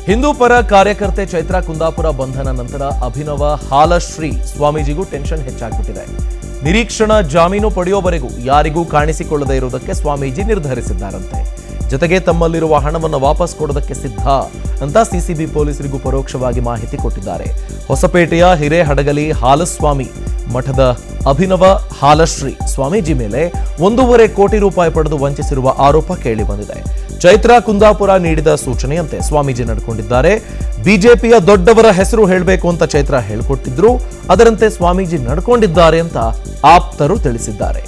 ಹಿಂದೂ ಪರ ಕಾರ್ಯಕರ್ತೆ ಚೈತ್ರಾ ಕುಂದಾಪುರ ಬಂಧನ ನಂತರ ಅಭಿನವ ಹಾಲಶ್ರೀ ಸ್ವಾಮೀಜಿಗೂ ಟೆನ್ಷನ್ ಹೆಚ್ಚಾಗ್ಬಿಟ್ಟಿದೆ ನಿರೀಕ್ಷಣಾ ಜಾಮೀನು ಪಡೆಯೋವರೆಗೂ ಯಾರಿಗೂ ಕಾಣಿಸಿಕೊಳ್ಳದೇ ಇರುವುದಕ್ಕೆ ಸ್ವಾಮೀಜಿ ನಿರ್ಧರಿಸಿದ್ದಾರಂತೆ ಜೊತೆಗೆ ತಮ್ಮಲ್ಲಿರುವ ಹಣವನ್ನು ವಾಪಸ್ ಕೊಡೋದಕ್ಕೆ ಸಿದ್ಧ ಅಂತ ಸಿಸಿಬಿ ಪೊಲೀಸರಿಗೂ ಪರೋಕ್ಷವಾಗಿ ಮಾಹಿತಿ ಕೊಟ್ಟಿದ್ದಾರೆ ಹೊಸಪೇಟೆಯ ಹಿರೇಹಡಗಲಿ ಹಾಲಸ್ವಾಮಿ ಮಠದ ಅಭಿನವ ಹಾಲಶ್ರೀ ಸ್ವಾಮೀಜಿ ಮೇಲೆ ಒಂದೂವರೆ ಕೋಟಿ ರೂಪಾಯಿ ಪಡೆದು ವಂಚಿಸಿರುವ ಆರೋಪ ಕೇಳಿಬಂದಿದೆ ಚೈತ್ರಾ ಕುಂದಾಪುರ ನೀಡಿದ ಸೂಚನೆಯಂತೆ ಸ್ವಾಮೀಜಿ ನಡ್ಕೊಂಡಿದ್ದಾರೆ ಬಿಜೆಪಿಯ ದೊಡ್ಡವರ ಹೆಸರು ಹೇಳಬೇಕು ಅಂತ ಚೈತ್ರಾ ಹೇಳ್ಕೊಟ್ಟಿದ್ರು ಅದರಂತೆ ಸ್ವಾಮೀಜಿ ನಡ್ಕೊಂಡಿದ್ದಾರೆ ಅಂತ ಆಪ್ತರು ತಿಳಿಸಿದ್ದಾರೆ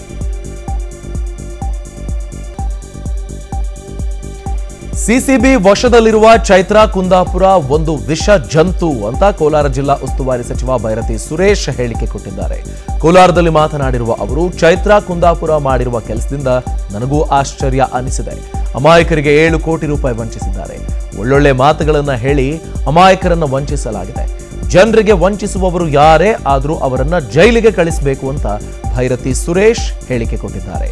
ಸಿಸಿಬಿ ವಶದಲ್ಲಿರುವ ಚೈತ್ರಾ ಕುಂದಾಪುರ ಒಂದು ವಿಷ ಜಂತು ಅಂತ ಕೋಲಾರ ಜಿಲ್ಲಾ ಉಸ್ತುವಾರಿ ಸಚಿವ ಭೈರತಿ ಸುರೇಶ್ ಹೇಳಿಕೆ ಕೊಟ್ಟಿದ್ದಾರೆ ಕೋಲಾರದಲ್ಲಿ ಮಾತನಾಡಿರುವ ಅವರು ಚೈತ್ರಾ ಕುಂದಾಪುರ ಮಾಡಿರುವ ಕೆಲಸದಿಂದ ನನಗೂ ಆಶ್ಚರ್ಯ ಅನಿಸಿದೆ ಅಮಾಯಕರಿಗೆ ಏಳು ಕೋಟಿ ರೂಪಾಯಿ ವಂಚಿಸಿದ್ದಾರೆ ಒಳ್ಳೊಳ್ಳೆ ಮಾತುಗಳನ್ನ ಹೇಳಿ ಅಮಾಯಕರನ್ನ ವಂಚಿಸಲಾಗಿದೆ ಜನರಿಗೆ ವಂಚಿಸುವವರು ಯಾರೇ ಆದರೂ ಅವರನ್ನ ಜೈಲಿಗೆ ಕಳಿಸಬೇಕು ಅಂತ ಭೈರತಿ ಸುರೇಶ್ ಹೇಳಿಕೆ ಕೊಟ್ಟಿದ್ದಾರೆ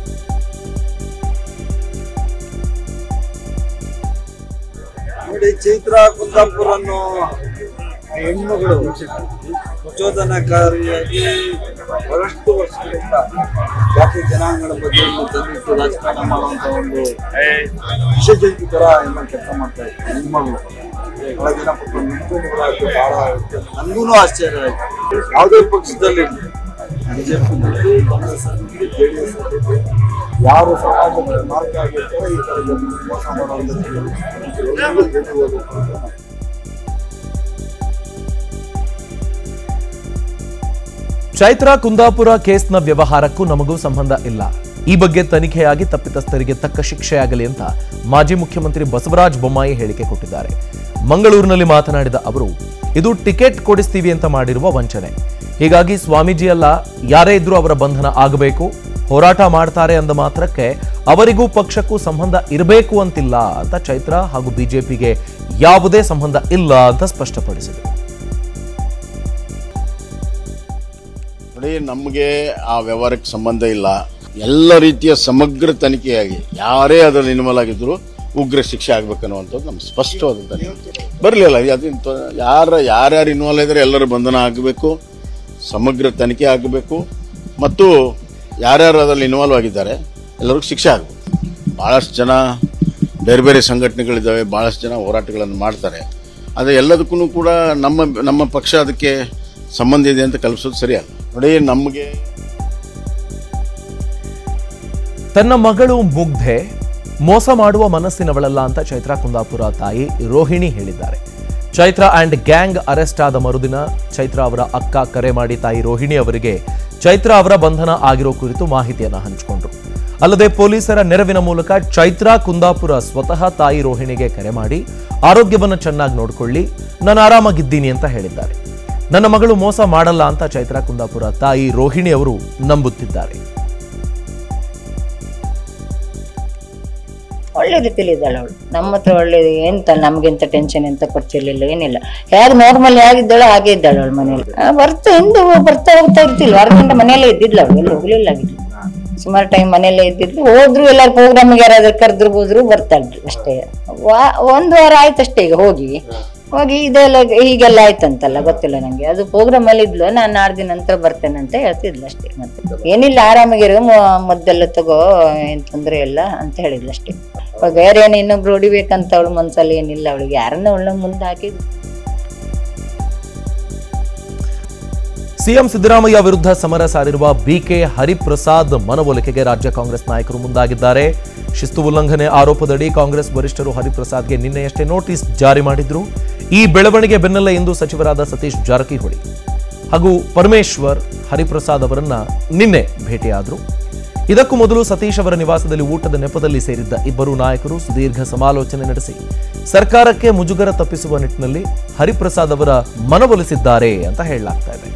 ನೋಡಿ ಚೈತ್ರ ಕುಂದಾಪುರ ಅನ್ನೋ ಹೆಣ್ಮಗಳು ಪ್ರಚೋದನಕಾರಿಯಾಗಿ ಬಹಳಷ್ಟು ವರ್ಷಗಳಿಂದ ಜಾತಿ ಜನಾಂಗಗಳ ಬಗ್ಗೆ ತಂದಿಟ್ಟು ರಾಜಕಾರಣ ಮಾಡುವಂತ ಒಂದು ವಿಷಜಂತು ತರ ಎಲ್ಲ ಕೆಲಸ ಮಾಡ್ತಾ ಇತ್ತು ಹೆಣ್ಮಗಳು ಬಹಳ ದಿನ ಪಾಪ ನಿಂತ್ಕೊಂಡಿದ್ದು ಬಹಳ ನನಗೂ ಆಶ್ಚರ್ಯ ಆಯ್ತು ಯಾವುದೇ ಪಕ್ಷದಲ್ಲಿ ಬಿಜೆಪಿ ಕಾಂಗ್ರೆಸ್ ಆಗಿರ್ಲಿ, JDS ಆಗಿರ್ಲಿ, ಯಾರು ಸಮಾಜದ ಮಾರ್ಗ ಆಗಿರ್ತಾರೋ ಈ ತರ ಜನ ಮೋಸ ಮಾಡುವಂಥದ್ದು ಎಲ್ಲರಿಗೂ ತಿಳಿದಿರಬೇಕು ಅಂತ ನಾನು ಚೈತ್ರಾ ಕುಂದಾಪುರ ಕೇಸ್ನ ವ್ಯವಹಾರಕ್ಕೂ ನಮಗೂ ಸಂಬಂಧ ಇಲ್ಲ ಈ ಬಗ್ಗೆ ತನಿಖೆಯಾಗಿ ತಪ್ಪಿತಸ್ಥರಿಗೆ ತಕ್ಕ ಶಿಕ್ಷೆಯಾಗಲಿ ಅಂತ ಮಾಜಿ ಮುಖ್ಯಮಂತ್ರಿ ಬಸವರಾಜ ಬೊಮ್ಮಾಯಿ ಹೇಳಿಕೆ ಕೊಟ್ಟಿದ್ದಾರೆ ಮಂಗಳೂರಿನಲ್ಲಿ ಮಾತನಾಡಿದ ಅವರು ಇದು ಟಿಕೆಟ್ ಕೊಡಿಸ್ತೀವಿ ಅಂತ ಮಾಡಿರುವ ವಂಚನೆ ಹೀಗಾಗಿ ಸ್ವಾಮೀಜಿ ಅಲ್ಲ ಯಾರೇ ಇದ್ರೂ ಅವರ ಬಂಧನ ಆಗಬೇಕು ಹೋರಾಟ ಮಾಡ್ತಾರೆ ಅಂದ ಮಾತ್ರಕ್ಕೆ ಅವರಿಗೂ ಪಕ್ಷಕ್ಕೂ ಸಂಬಂಧ ಇರಬೇಕು ಅಂತಿಲ್ಲ ಅಂತ ಚೈತ್ರ ಹಾಗೂ ಬಿಜೆಪಿಗೆ ಯಾವುದೇ ಸಂಬಂಧ ಇಲ್ಲ ಅಂತ ಸ್ಪಷ್ಟಪಡಿಸಿದರು ನೋಡಿ ನಮಗೆ ಆ ವ್ಯವಹಾರಕ್ಕೆ ಸಂಬಂಧ ಇಲ್ಲ ಎಲ್ಲ ರೀತಿಯ ಸಮಗ್ರ ತನಿಖೆಯಾಗಿ ಯಾರೇ ಅದರಲ್ಲಿ ಇನ್ವಾಲ್ವ್ ಆಗಿದ್ರು ಉಗ್ರ ಶಿಕ್ಷೆ ಆಗ್ಬೇಕನ್ನುವಂಥದ್ದು ನಮ್ಮ ಸ್ಪಷ್ಟವಾದಂಥ ಬರಲಿಲ್ಲ ಅದು ಯಾರ ಯಾರ್ಯಾರು ಇನ್ವಾಲ್ವ್ ಇದ್ದಾರೆ ಎಲ್ಲರ ಬಂಧನ ಆಗಬೇಕು ಸಮಗ್ರ ತನಿಖೆ ಆಗಬೇಕು ಮತ್ತು ಯಾರ್ಯಾರು ಅದರಲ್ಲಿ ಇನ್ವಾಲ್ವ್ ಆಗಿದ್ದಾರೆ ಎಲ್ಲರಿಗೂ ಶಿಕ್ಷೆ ಆಗಬೇಕು ಭಾಳಷ್ಟು ಜನ ಬೇರೆ ಬೇರೆ ಸಂಘಟನೆಗಳಿದ್ದಾವೆ ಭಾಳಷ್ಟು ಜನ ಹೋರಾಟಗಳನ್ನು ಮಾಡ್ತಾರೆ ಆದರೆ ಎಲ್ಲದಕ್ಕೂ ಕೂಡ ನಮ್ಮ ನಮ್ಮ ಪಕ್ಷ ಅದಕ್ಕೆ ಸಂಬಂಧ ಇದೆ ಅಂತ ಕಲ್ಪಿಸೋದು ಸರಿಯಲ್ಲ ನೋಡಿ ನಮಗೆ ತನ್ನ ಮಗಳು ಮುಗ್ಧೆ ಮೋಸ ಮಾಡುವ ಮನಸ್ಸಿನವಳಲ್ಲ ಅಂತ ಚೈತ್ರಾ ಕುಂದಾಪುರ ತಾಯಿ ರೋಹಿಣಿ ಹೇಳಿದ್ದಾರೆ ಚೈತ್ರಾ ಅಂಡ್ ಗ್ಯಾಂಗ್ ಅರೆಸ್ಟ್ ಆದ ಮರುದಿನ ಚೈತ್ರಾ ಅವರ ಅಕ್ಕ ಕರೆ ಮಾಡಿ ತಾಯಿ ರೋಹಿಣಿ ಅವರಿಗೆ ಚೈತ್ರಾ ಅವರ ಬಂಧನ ಆಗಿರೋ ಕುರಿತು ಮಾಹಿತಿಯನ್ನ ಹಂಚಿಕೊಂಡ್ರು ಅಲ್ಲದೆ ಪೊಲೀಸರ ನೆರವಿನ ಮೂಲಕ ಚೈತ್ರಾ ಕುಂದಾಪುರ ಸ್ವತಃ ತಾಯಿ ರೋಹಿಣಿಗೆ ಕರೆ ಮಾಡಿ ಆರೋಗ್ಯವನ್ನ ಚೆನ್ನಾಗಿ ನೋಡ್ಕೊಳ್ಳಿ ನಾನು ಆರಾಮಾಗಿದ್ದೀನಿ ಅಂತ ಹೇಳಿದ್ದಾರೆ ನನ್ನ ಮಗಳು ಮೋಸ ಮಾಡಲ್ಲ ಅಂತ ಚೈತ್ರಾ ಕುಂದಾಪುರ ತಾಯಿ ರೋಹಿಣಿ ಅವರು ನಂಬುತ್ತಿದ್ದಾರೆ ಒಳ್ಳೆ ರೀತಿಲಿ ಇದ್ದಾಳೆ ಅವಳು ನಮ್ಮ ಹತ್ರ ಒಳ್ಳೇದು ಎಂತ ನಮ್ಗೆಂತ ಟೆನ್ಷನ್ ಎಂತ ಕೊಡ್ತಿರ್ಲಿಲ್ಲ ಏನಿಲ್ಲ ಹೇಗೆ ನಾರ್ಮಲ್ ಹೇಗಿದ್ದಾಳೋ ಹಾಗೆ ಇದ್ದಾಳೆ ಅವಳು ಮನೇಲಿ ಆ, ಬರ್ತಾ ಹಿಂದೆ ಬರ್ತಾ ಹೋಗ್ತಾ ಇರ್ತಿಲ್ಲ ಹೊರಗಂಟ ಮನೆಯಲ್ಲೇ ಇದ್ದಿದ್ಲು ಅವಳು ಎಲ್ಲಿ ಹೋಗ್ಲಿಲ್ಲ ಆಗಿದ್ಲು ಸುಮಾರು ಟೈಮ್ ಮನೆಯಲ್ಲೇ ಇದ್ದಿದ್ಲು ಹೋದ್ರು ಎಲ್ಲಾರು ಪ್ರೋಗ್ರಾಮಿಗೆ ಯಾರಾದ್ರೂ ಕರೆದ್ರು ಹೋದ್ರು ಬರ್ತಾ ಇದ್ರು ಅಷ್ಟೇ ವಾ- ಒಂದ್ ವಾರ ಆಯ್ತಷ್ಟೇ ಈಗ ಹೋಗಿ ಹೋಗಿ ಇದೆಲ್ಲ ಹೀಗೆಲ್ಲ ಆಯ್ತಂತಲ್ಲ ಗೊತ್ತಿಲ್ಲ ನಂಗೆ ಅದು ಪ್ರೋಗ್ರಾಮ್ ಅಲ್ಲಿ ಇದ್ಲು ನಾನು ನಾಲ್ಕು ದಿನ ನಂತರ ಬರ್ತೇನೆ ಅಂತ ಹೇಳ್ತಿದ್ಲು ಅಷ್ಟೇ ಮತ್ತೆ ಏನಿಲ್ಲ ಆರಾಮಾಗಿರು ಮ- ಮದ್ದೆಲ್ಲ ತಗೋ ಏನ್ ತೊಂದ್ರೆ ಇಲ್ಲ ಅಂತ ಹೇಳಿದ್ಲು ಅಷ್ಟೇ ಇವಾಗ ಬೇರೆ ಏನು ಇನ್ನೊಬ್ರು ಹೊಡಿಬೇಕಂತ ಅವಳು ಮನ್ಸಲ್ಲಿ ಏನಿಲ್ಲ ಅವಳಿಗೆ ಯಾರನ್ನ ಅವಳ ಮುಂದೆ ಹಾಕಿ ಸಿಎಂ ಸಿದ್ದರಾಮಯ್ಯ ವಿರುದ್ಧ ಸಮರ ಸಾರಿರುವ ಬಿಕೆ ಹರಿಪ್ರಸಾದ್ ಮನವೊಲಿಕೆಗೆ ರಾಜ್ಯ ಕಾಂಗ್ರೆಸ್ ನಾಯಕರು ಮುಂದಾಗಿದ್ದಾರೆ ಶಿಸ್ತು ಉಲ್ಲಂಘನೆ ಆರೋಪದಡಿ ಕಾಂಗ್ರೆಸ್ ವರಿಷ್ಠರು ಹರಿಪ್ರಸಾದ್ಗೆ ನಿನ್ನೆಯಷ್ಟೇ ನೋಟಿಸ್ ಜಾರಿ ಮಾಡಿದ್ರು ಈ ಬೆಳವಣಿಗೆ ಬೆನ್ನಲ್ಲೇ ಇಂದು ಸಚಿವರಾದ ಸತೀಶ್ ಜಾರಕಿಹೊಳಿ ಹಾಗೂ ಪರಮೇಶ್ವರ್ ಹರಿಪ್ರಸಾದ್ ಅವರನ್ನ ನಿನ್ನೆ ಭೇಟಿಯಾದರು ಇದಕ್ಕೂ ಮೊದಲು ಸತೀಶ್ ಅವರ ನಿವಾಸದಲ್ಲಿ ಊಟದ ನೆಪದಲ್ಲಿ ಸೇರಿದ್ದ ಇಬ್ಬರು ನಾಯಕರು ಸುದೀರ್ಘ ಸಮಾಲೋಚನೆ ನಡೆಸಿ ಸರ್ಕಾರಕ್ಕೆ ಮುಜುಗರ ತಪ್ಪಿಸುವ ನಿಟ್ಟಿನಲ್ಲಿ ಹರಿಪ್ರಸಾದ್ ಅವರ ಮನವೊಲಿಸಿದ್ದಾರೆ ಅಂತ ಹೇಳಲಾಗ್ತಾ ಇದೆ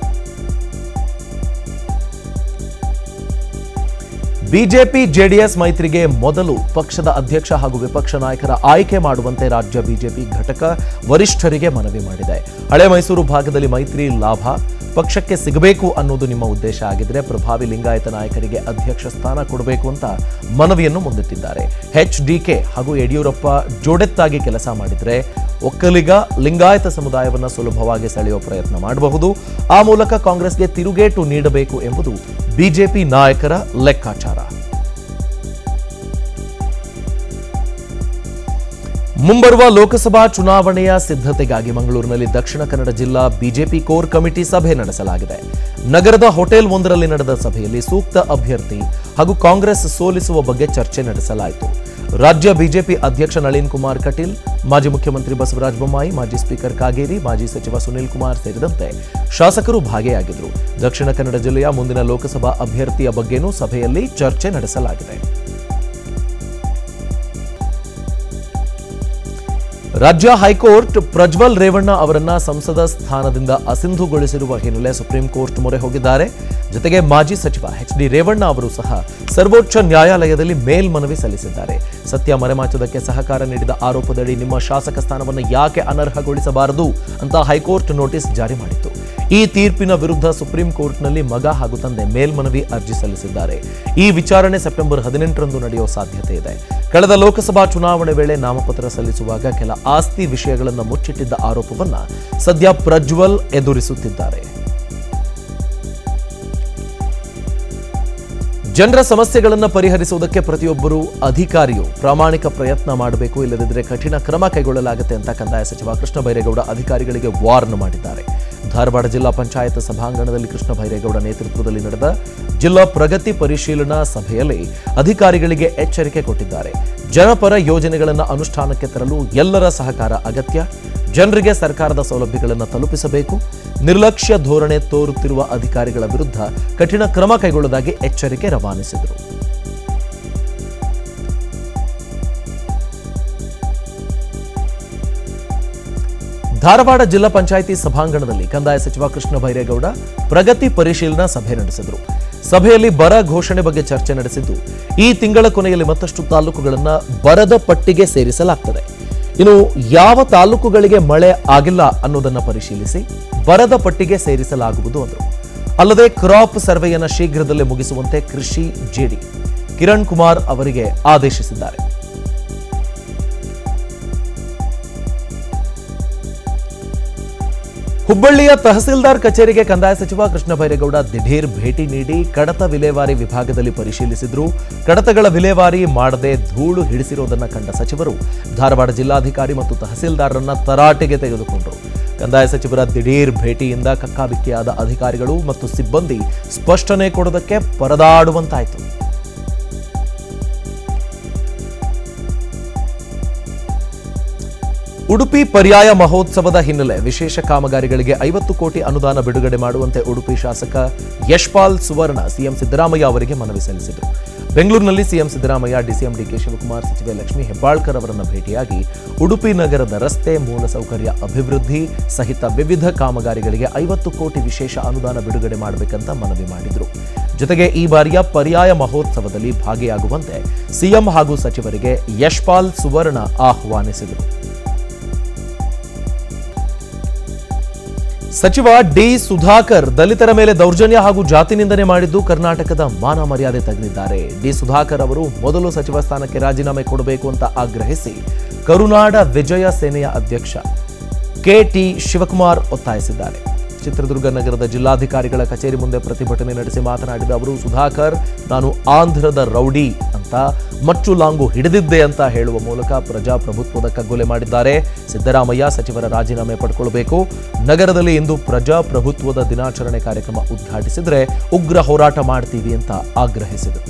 ಬಿಜೆಪಿ ಜೆಡಿಎಸ್ ಮೈತ್ರಿಗೆ ಮೊದಲು ಪಕ್ಷದ ಅಧ್ಯಕ್ಷ ಹಾಗೂ ವಿಪಕ್ಷ ನಾಯಕರ ಆಯ್ಕೆ ಮಾಡುವಂತೆ ರಾಜ್ಯ ಬಿಜೆಪಿ ಘಟಕ ವರಿಷ್ಠರಿಗೆ ಮನವಿ ಮಾಡಿದೆ ಹಳೆ ಮೈಸೂರು ಭಾಗದಲ್ಲಿ ಮೈತ್ರಿ ಲಾಭ ಪಕ್ಷಕ್ಕೆ ಸಿಗಬೇಕು ಅನ್ನೋದು ನಿಮ್ಮ ಉದ್ದೇಶ ಆಗಿದ್ರೆ ಪ್ರಭಾವಿ ಲಿಂಗಾಯತ ನಾಯಕರಿಗೆ ಅಧ್ಯಕ್ಷ ಸ್ಥಾನ ಕೊಡಬೇಕು ಅಂತ ಮನವಿಯನ್ನು ಮುಂದಿಟ್ಟಿದ್ದಾರೆ ಎಚ್ ಡಿಕೆ ಹಾಗೂ ಯಡಿಯೂರಪ್ಪ ಜೋಡೆತ್ತಾಗಿ ಕೆಲಸ ಮಾಡಿದ್ರೆ ಒಕ್ಕಲಿಗ ಲಿಂಗಾಯತ ಸಮುದಾಯವನ್ನು ಸುಲಭವಾಗಿ ಸೆಳೆಯುವ ಪ್ರಯತ್ನ ಮಾಡಬಹುದು ಆ ಮೂಲಕ ಕಾಂಗ್ರೆಸ್ಗೆ ತಿರುಗೇಟು ನೀಡಬೇಕು ಎಂಬುದು ಬಿಜೆಪಿ ನಾಯಕರ ಲೆಕ್ಕಾಚಾರ ಮುಂಬರುವ ಲೋಕಸಭಾ ಚುನಾವಣೆಯ ಸಿದ್ಧತೆಗಾಗಿ ಮಂಗಳೂರಿನಲ್ಲಿ ದಕ್ಷಿಣ ಕನ್ನಡ ಜಿಲ್ಲಾ ಬಿಜೆಪಿ ಕೋರ್ ಕಮಿಟಿ ಸಭೆ ನಡೆಸಲಾಗಿದೆ ನಗರದ ಹೋಟೆಲ್ ಒಂದರಲ್ಲಿ ನಡೆದ ಸಭೆಯಲ್ಲಿ ಸೂಕ್ತ ಅಭ್ಯರ್ಥಿ ಹಾಗೂ ಕಾಂಗ್ರೆಸ್ ಸೋಲಿಸುವ ಬಗ್ಗೆ ಚರ್ಚೆ ನಡೆಸಲಾಯಿತು ರಾಜ್ಯ ಬಿಜೆಪಿ ಅಧ್ಯಕ್ಷ ನಳಿನ್ ಕುಮಾರ್ ಕಟೀಲ್ ಮಾಜಿ ಮುಖ್ಯಮಂತ್ರಿ ಬಸವರಾಜ ಬೊಮ್ಮಾಯಿ ಮಾಜಿ ಸ್ಪೀಕರ್ ಕಾಗೇರಿ ಮಾಜಿ ಸಚಿವ ಸುನಿಲ್ ಕುಮಾರ್ ಸೇರಿದಂತೆ ಶಾಸಕರು ಭಾಗಿಯಾಗಿದ್ದರು ದಕ್ಷಿಣ ಕನ್ನಡ ಜಿಲ್ಲೆಯ ಮುಂದಿನ ಲೋಕಸಭಾ ಅಭ್ಯರ್ಥಿಯ ಬಗ್ಗೆನೂ ಸಭೆಯಲ್ಲಿ ಚರ್ಚೆ ನಡೆಸಲಾಗಿದೆ ರಾಜ್ಯ ಹೈಕೋರ್ಟ್ ಪ್ರಜ್ವಲ್ ರೇವಣ್ಣ ಅವರನ್ನ ಸಂಸದ ಸ್ಥಾನದಿಂದ ಅಸಿಂಧುಗೊಳಿಸಿರುವ ಹಿನ್ನೆಲೆ ಸುಪ್ರೀಂ ಕೋರ್ಟ್ ಮೊರೆ ಹೋಗಿದ್ದಾರೆ ಜೊತೆಗೆ ಮಾಜಿ ಸಚಿವ ಎಚ್ ಡಿ ರೇವಣ್ಣ ಅವರು ಸಹ ಸರ್ವೋಚ್ಚ ನ್ಯಾಯಾಲಯದಲ್ಲಿ ಮೇಲ್ಮನವಿ ಸಲ್ಲಿಸಿದ್ದಾರೆ ಸತ್ಯ ಮರೆಮಾಚುವುದಕ್ಕೆ ಸಹಕಾರ ನೀಡಿದ ಆರೋಪದಡಿ ನಿಮ್ಮ ಶಾಸಕ ಸ್ಥಾನವನ್ನು ಯಾಕೆ ಅನರ್ಹಗೊಳಿಸಬಾರದು ಅಂತ ಹೈಕೋರ್ಟ್ ನೋಟಿಸ್ ಜಾರಿ ಮಾಡಿತ್ತು ಈ ತೀರ್ಪಿನ ವಿರುದ್ಧ ಸುಪ್ರೀಂ ಕೋರ್ಟ್ನಲ್ಲಿ ಮಗ ಹಾಗೂ ತಂದೆ ಮೇಲ್ಮನವಿ ಅರ್ಜಿ ಸಲ್ಲಿಸಿದ್ದಾರೆ ಈ ವಿಚಾರಣೆ ಸೆಪ್ಟೆಂಬರ್ ಹದಿನೆಂಟರಂದು ನಡೆಯುವ ಸಾಧ್ಯತೆ ಇದೆ ಕಳೆದ ಲೋಕಸಭಾ ಚುನಾವಣೆ ವೇಳೆ ನಾಮಪತ್ರ ಸಲ್ಲಿಸುವಾಗ ಕೆಲ ಆಸ್ತಿ ವಿಷಯಗಳನ್ನು ಮುಚ್ಚಿಟ್ಟಿದ್ದ ಆರೋಪವನ್ನ ಸದ್ಯ ಪ್ರಜ್ವಲ್ ಎದುರಿಸುತ್ತಿದ್ದಾರೆ ಜನರ ಸಮಸ್ಯೆಗಳನ್ನು ಪರಿಹರಿಸುವುದಕ್ಕೆ ಪ್ರತಿಯೊಬ್ಬರು ಅಧಿಕಾರಿಯು ಪ್ರಾಮಾಣಿಕ ಪ್ರಯತ್ನ ಮಾಡಬೇಕು ಇಲ್ಲದಿದ್ದರೆ ಕಠಿಣ ಕ್ರಮ ಕೈಗೊಳ್ಳಲಾಗುತ್ತೆ ಅಂತ ಕಂದಾಯ ಸಚಿವ ಕೃಷ್ಣ ಬೈರೇಗೌಡ ಅಧಿಕಾರಿಗಳಿಗೆ ವಾರ್ನ್ ಮಾಡಿದ್ದಾರೆ ಧಾರವಾಡ ಜಿಲ್ಲಾ ಪಂಚಾಯತ್ ಸಭಾಂಗಣದಲ್ಲಿ ಕೃಷ್ಣ ಬೈರೇಗೌಡ ನೇತೃತ್ವದಲ್ಲಿ ನಡೆದ ಜಿಲ್ಲಾ ಪ್ರಗತಿ ಪರಿಶೀಲನಾ ಸಭೆಯಲ್ಲಿ ಅಧಿಕಾರಿಗಳಿಗೆ ಎಚ್ಚರಿಕೆ ಕೊಟ್ಟಿದ್ದಾರೆ ಜನಪರ ಯೋಜನೆಗಳನ್ನು ಅನುಷ್ಠಾನಕ್ಕೆ ತರಲು ಎಲ್ಲರ ಸಹಕಾರ ಅಗತ್ಯ ಜನರಿಗೆ ಸರ್ಕಾರದ ಸೌಲಭ್ಯಗಳನ್ನು ತಲುಪಿಸಬೇಕು ನಿರ್ಲಕ್ಷ್ಯ ಧೋರಣೆ ತೋರುತ್ತಿರುವ ಅಧಿಕಾರಿಗಳ ವಿರುದ್ಧ ಕಠಿಣ ಕ್ರಮ ಕೈಗೊಳ್ಳುವುದಾಗಿ ಎಚ್ಚರಿಕೆ ರವಾನಿಸಿದರು ಧಾರವಾಡ ಜಿಲ್ಲಾ ಪಂಚಾಯಿತಿ ಸಭಾಂಗಣದಲ್ಲಿ ಕಂದಾಯ ಸಚಿವ ಕೃಷ್ಣ ಬೈರೇಗೌಡ ಪ್ರಗತಿ ಪರಿಶೀಲನಾ ಸಭೆ ನಡೆಸಿದರು ಸಭೆಯಲ್ಲಿ ಬರ ಘೋಷಣೆ ಬಗ್ಗೆ ಚರ್ಚೆ ನಡೆಸಿದ್ದು ಈ ತಿಂಗಳ ಕೊನೆಯಲ್ಲಿ ಮತ್ತಷ್ಟು ತಾಲೂಕುಗಳನ್ನು ಬರದ ಪಟ್ಟಿಗೆ ಸೇರಿಸಲಾಗ್ತದೆ ಇನ್ನು ಯಾವ ತಾಲೂಕುಗಳಿಗೆ ಮಳೆ ಆಗಿಲ್ಲ ಅನ್ನೋದನ್ನ ಪರಿಶೀಲಿಸಿ ಬರದ ಪಟ್ಟಿಗೆ ಸೇರಿಸಲಾಗುವುದು ಅಂದರು ಅಲ್ಲದೆ ಕ್ರಾಪ್ ಸರ್ವೆಯನ್ನು ಶೀಘ್ರದಲ್ಲೇ ಮುಗಿಸುವಂತೆ ಕೃಷಿ ಜೆಡಿ ಕಿರಣ್ ಕುಮಾರ್ ಅವರಿಗೆ ಆದೇಶಿಸಿದ್ದಾರೆ ಹುಬ್ಬಳ್ಳಿಯ ತಹಸೀಲ್ದಾರ್ ಕಚೇರಿಗೆ ಕಂದಾಯ ಸಚಿವ ಕೃಷ್ಣ ಬೈರೇಗೌಡ ದಿಢೀರ್ ಭೇಟಿ ನೀಡಿ ಕಡತ ವಿಲೇವಾರಿ ವಿಭಾಗದಲ್ಲಿ ಪರಿಶೀಲಿಸಿದ್ರು ಕಡತಗಳ ವಿಲೇವಾರಿ ಮಾಡದೆ ಧೂಳು ಹಿಡಿಸಿರೋದನ್ನ ಕಂಡ ಸಚಿವರು ಧಾರವಾಡ ಜಿಲ್ಲಾಧಿಕಾರಿ ಮತ್ತು ತಹಸೀಲ್ದಾರರನ್ನ ತರಾಟೆಗೆ ತೆಗೆದುಕೊಂಡರು ಕಂದಾಯ ಸಚಿವರ ದಿಢೀರ್ ಭೇಟಿಯಿಂದ ಕಕ್ಕಾಬಿಕ್ಕಿಯಾದ ಅಧಿಕಾರಿಗಳು ಮತ್ತು ಸಿಬ್ಬಂದಿ ಸ್ಪಷ್ಟನೆ ಕೊಡೋದಕ್ಕೆ ಪರದಾಡುವಂತಾಯಿತು ಉಡುಪಿ ಪರ್ಯಾಯ ಮಹೋತ್ಸವದ ಹಿನ್ನೆಲೆ ವಿಶೇಷ ಕಾಮಗಾರಿಗಳಿಗೆ ಐವತ್ತು ಕೋಟಿ ಅನುದಾನ ಬಿಡುಗಡೆ ಮಾಡುವಂತೆ ಉಡುಪಿ ಶಾಸಕ ಯಶ್ಪಾಲ್ ಸುವರ್ಣ ಸಿಎಂ ಸಿದ್ದರಾಮಯ್ಯ ಅವರಿಗೆ ಮನವಿ ಸಲ್ಲಿಸಿದರು ಬೆಂಗಳೂರಿನಲ್ಲಿ CM Siddaramaiah DCM DK Shivakumar ಸಚಿವೆ ಲಕ್ಷ್ಮೀ ಹೆಬ್ಬಾಳ್ಕರ್ ಅವರನ್ನು ಭೇಟಿಯಾಗಿ ಉಡುಪಿ ನಗರದ ರಸ್ತೆ ಮೂಲಸೌಕರ್ಯ ಅಭಿವೃದ್ಧಿ ಸಹಿತ ವಿವಿಧ ಕಾಮಗಾರಿಗಳಿಗೆ ಐವತ್ತು ಕೋಟಿ ವಿಶೇಷ ಅನುದಾನ ಬಿಡುಗಡೆ ಮಾಡಬೇಕಂತ ಮನವಿ ಮಾಡಿದರು ಜೊತೆಗೆ ಈ ಬಾರಿಯ ಪರ್ಯಾಯ ಮಹೋತ್ಸವದಲ್ಲಿ ಭಾಗಿಯಾಗುವಂತೆ ಸಿಎಂ ಹಾಗೂ ಸಚಿವರಿಗೆ ಯಶ್ಪಾಲ್ ಸುವರ್ಣ ಆಹ್ವಾನಿಸಿದರು ಸಚಿವ ಡಿ ಸುಧಾಕರ್ ದಲಿತರ ಮೇಲೆ ದೌರ್ಜನ್ಯ ಹಾಗೂ ಜಾತಿ ನಿಂದನೆ ಮಾಡಿದ್ದು ಕರ್ನಾಟಕದ ಮಾನ ಮರ್ಯಾದೆ ತೆಗೆದಿದ್ದಾರೆ ಡಿ ಸುಧಾಕರ್ ಅವರು ಮೊದಲು ಸಚಿವ ಸ್ಥಾನಕ್ಕೆ ರಾಜೀನಾಮೆ ಕೊಡಬೇಕು ಅಂತ ಆಗ್ರಹಿಸಿ ಕರುನಾಡ ವಿಜಯ ಸೇನೆಯ ಅಧ್ಯಕ್ಷ ಕೆಟಿ ಶಿವಕುಮಾರ್ ಒತ್ತಾಯಿಸಿದ್ದಾರೆ ಚಿತ್ರದುರ್ಗ ನಗರದ ಜಿಲ್ಲಾಧಿಕಾರಿಗಳ ಕಚೇರಿ ಮುಂದೆ ಪ್ರತಿಭಟನೆ ನಡೆಸಿ ಮಾತನಾಡಿದ ಅವರು ಸುಧಾಕರ್ ನಾನು ಆಂಧ್ರದ ರೌಡಿ ಅಂತ ಮಚ್ಚು ಲಾಂಗು ಹಿಡಿದಿದ್ದೆ ಅಂತ ಹೇಳುವ ಮೂಲಕ ಪ್ರಜಾಪ್ರಭುತ್ವದ ಕಗ್ಗೊಲೆ ಮಾಡಿದ್ದಾರೆ ಸಿದ್ದರಾಮಯ್ಯ ಸಚಿವರ ರಾಜೀನಾಮೆ ಪಡ್ಕೊಳ್ಬೇಕು ನಗರದಲ್ಲಿ ಇಂದು ಪ್ರಜಾಪ್ರಭುತ್ವದ ದಿನಾಚರಣೆ ಕಾರ್ಯಕ್ರಮ ಉದ್ಘಾಟಿಸಿದ್ರೆ ಉಗ್ರ ಹೋರಾಟ ಮಾಡ್ತೀವಿ ಅಂತ ಆಗ್ರಹಿಸಿದರು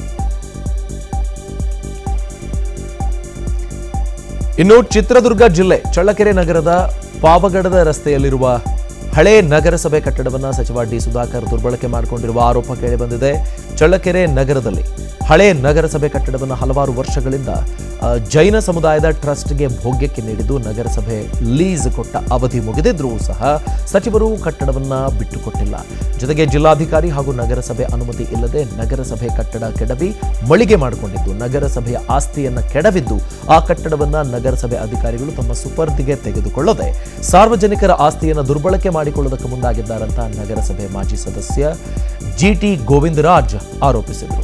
ಇನ್ನು ಚಿತ್ರದುರ್ಗ ಜಿಲ್ಲೆ ಚಳ್ಳಕೆರೆ ನಗರದ ಪಾವಗಡದ ರಸ್ತೆಯಲ್ಲಿರುವ ಹಳೆ ನಗರಸಭೆ ಕಟ್ಟಡವನ್ನು ಸಚಿವ ಡಿ ಸುಧಾಕರ್ ದುರ್ಬಳಕೆ ಮಾಡಿಕೊಂಡಿರುವ ಆರೋಪ ಕೇಳಿಬಂದಿದೆ ಚಳ್ಳಕೆರೆ ನಗರದಲ್ಲಿ ಹಳೆ ನಗರಸಭೆ ಕಟ್ಟಡವನ್ನು ಹಲವಾರು ವರ್ಷಗಳಿಂದ ಆ, ಜೈನ ಸಮುದಾಯದ ಟ್ರಸ್ಟ್ಗೆ ಭೋಗ್ಯಕ್ಕೆ ನೀಡಿದ್ದು ನಗರಸಭೆ ಲೀಸ್ ಕೊಟ್ಟ ಅವಧಿ ಮುಗಿದಿದ್ರೂ ಸಹ ಸಚಿವರು ಕಟ್ಟಡವನ್ನ ಬಿಟ್ಟುಕೊಟ್ಟಿಲ್ಲ ಜೊತೆಗೆ ಜಿಲ್ಲಾಧಿಕಾರಿ ಹಾಗೂ ನಗರಸಭೆ ಅನುಮತಿ ಇಲ್ಲದೆ ನಗರಸಭೆ ಕಟ್ಟಡ ಕೆಡವಿ ಮಳಿಗೆ ಮಾಡಿಕೊಂಡಿದ್ದು ನಗರಸಭೆಯ ಆಸ್ತಿಯನ್ನ ಕೆಡವಿದ್ದು ಆ ಕಟ್ಟಡವನ್ನ ನಗರಸಭೆ ಅಧಿಕಾರಿಗಳು ತಮ್ಮ ಸುಪರ್ದಿಗೆ ತೆಗೆದುಕೊಳ್ಳದೆ ಸಾರ್ವಜನಿಕರ ಆಸ್ತಿಯನ್ನು ದುರ್ಬಳಕೆ ಮಾಡಿಕೊಳ್ಳುವುದಕ್ಕೆ ಮುಂದಾಗಿದ್ದಾರಂತ ನಗರಸಭೆ ಮಾಜಿ ಸದಸ್ಯ ಜಿಟಿ ಗೋವಿಂದರಾಜ್ ಆರೋಪಿಸಿದರು